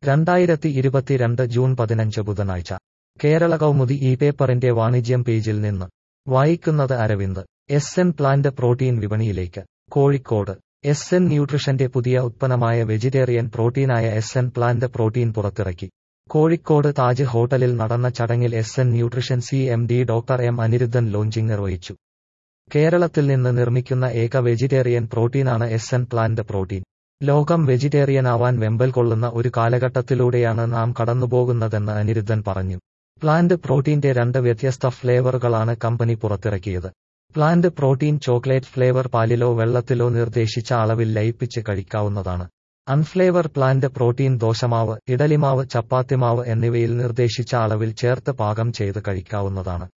രണ്ടായിരത്തി ഇരുപത്തിരണ്ട് ജൂൺ പതിനഞ്ച് ബുധനാഴ്ച കേരള കൗമുദി ഈ പേപ്പറിന്റെ വാണിജ്യം പേജിൽ നിന്ന് വായിക്കുന്നത് Aravind S N plant protein വിപണിയിലേക്ക് കോഴിക്കോട് എസ് എൻ ന്യൂട്രിഷന്റെ പുതിയ ഉത്പന്നമായ വെജിറ്റേറിയൻ പ്രോട്ടീനായ എസ് എൻ പ്ലാന്റ് പ്രോട്ടീൻ പുറത്തിറക്കി കോഴിക്കോട് താജ് ഹോട്ടലിൽ നടന്ന ചടങ്ങിൽ S N nutrition C M D doctor M Aniruddhan launching നിർവഹിച്ചു കേരളത്തിൽ നിന്ന് നിർമ്മിക്കുന്ന ഏക വെജിറ്റേറിയൻ പ്രോട്ടീനാണ് എസ് എൻ പ്ലാന്റ് പ്രോട്ടീൻ ലോകം വെജിറ്റേറിയനാവാൻ വെമ്പൽ കൊള്ളുന്ന ഒരു കാലഘട്ടത്തിലൂടെയാണ് നാം കടന്നുപോകുന്നതെന്ന് അനിരുദ്ധൻ പറഞ്ഞു പ്ലാന്റ് പ്രോട്ടീന്റെ രണ്ട് വ്യത്യസ്ത ഫ്ലേവറുകളാണ് കമ്പനി പുറത്തിറക്കിയത് പ്ലാന്റ് പ്രോട്ടീൻ ചോക്ലേറ്റ് ഫ്ലേവർ പാലിലോ വെള്ളത്തിലോ നിർദ്ദേശിച്ച അളവിൽ ലയിപ്പിച്ച് കഴിക്കാവുന്നതാണ് അൺഫ്ലേവർ പ്ലാന്റ് പ്രോട്ടീൻ ദോശമാവ് ഇഡലിമാവ് ചപ്പാത്തിമാവ് എന്നിവയിൽ നിർദ്ദേശിച്ച അളവിൽ ചേർത്ത് പാകം ചെയ്ത് കഴിക്കാവുന്നതാണ്